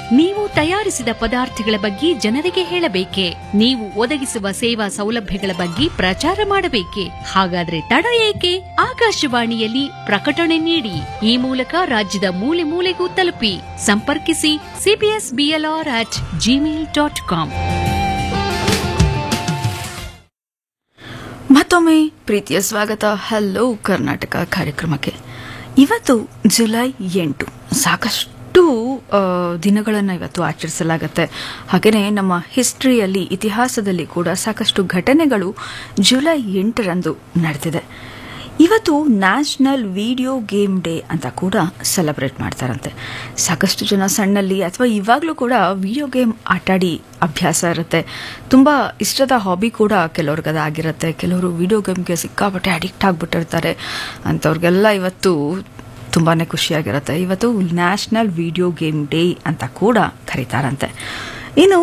ನೀವು ತಯಾರಿಸಿದ ಪದಾರ್ಥಗಳ ಬಗ್ಗೆ ಜನರಿಗೆ ಹೇಳಬೇಕೆ ನೀವು ಒದಗಿಸುವ ಸೇವಾ ಸೌಲಭ್ಯಗಳ ಬಗ್ಗೆ ಪ್ರಚಾರ ಮಾಡಬೇಕೆ ಹಾಗಾದ್ರೆ ತಡ ಏಕೆ ಆಕಾಶವಾಣಿಯಲ್ಲಿ ಪ್ರಕಟಣೆ ನೀಡಿ ಈ ಮೂಲಕ ರಾಜ್ಯದ ಮೂಲೆ ಮೂಲೆಗೂ ತಲುಪಿ ಸಂಪರ್ಕಿಸಿ CBS BLR at Gmail dot com ಮತ್ತೊಮ್ಮೆ ಪ್ರೀತಿಯ ಸ್ವಾಗತ ಹಲೋ ಕರ್ನಾಟಕ ಕಾರ್ಯಕ್ರಮಕ್ಕೆ ಇವತ್ತು ಜುಲೈ ಎಂಟು ಸಾಕಷ್ಟು ಆ, ದಿನಗಳನ್ನು ಇವತ್ತು ಆಚರಿಸಲಾಗುತ್ತೆ ಹಾಗೆಯೇ ನಮ್ಮ ಹಿಸ್ಟ್ರಿಯಲ್ಲಿ ಇತಿಹಾಸದಲ್ಲಿ ಕೂಡ ಸಾಕಷ್ಟು ಘಟನೆಗಳು ಜುಲೈ ಎಂಟರಂದು ನಡೆದಿದೆ ಇವತ್ತು ನ್ಯಾಷನಲ್ ವಿಡಿಯೋ ಗೇಮ್ ಡೇ ಅಂತ ಕೂಡ ಸೆಲೆಬ್ರೇಟ್ ಮಾಡ್ತಾರಂತೆ ಸಾಕಷ್ಟು ಜನ ಸಣ್ಣಲ್ಲಿ ಅಥವಾ ಇವಾಗಲೂ ಕೂಡ ವಿಡಿಯೋ ಗೇಮ್ ಆಟಾಡಿ ಅಭ್ಯಾಸ ಇರುತ್ತೆ ತುಂಬ ಇಷ್ಟದ ಹಾಬಿ ಕೂಡ ಕೆಲವ್ರಿಗೆ ಅದಾಗಿರುತ್ತೆ ಕೆಲವರು ವಿಡಿಯೋ ಗೇಮ್ಗೆ ಸಿಕ್ಕಾಪಟ್ಟೆ ಅಡಿಕ್ಟ್ ಆಗಿಬಿಟ್ಟಿರ್ತಾರೆ ಅಂಥವ್ರಿಗೆಲ್ಲ ಇವತ್ತು ತುಂಬಾ ಖುಷಿಯಾಗಿರುತ್ತೆ ಇವತ್ತು ನ್ಯಾಷನಲ್ ವಿಡಿಯೋ ಗೇಮ್ ಡೇ ಅಂತ ಕೂಡ ಕರೀತಾರಂತೆ ಇನ್ನು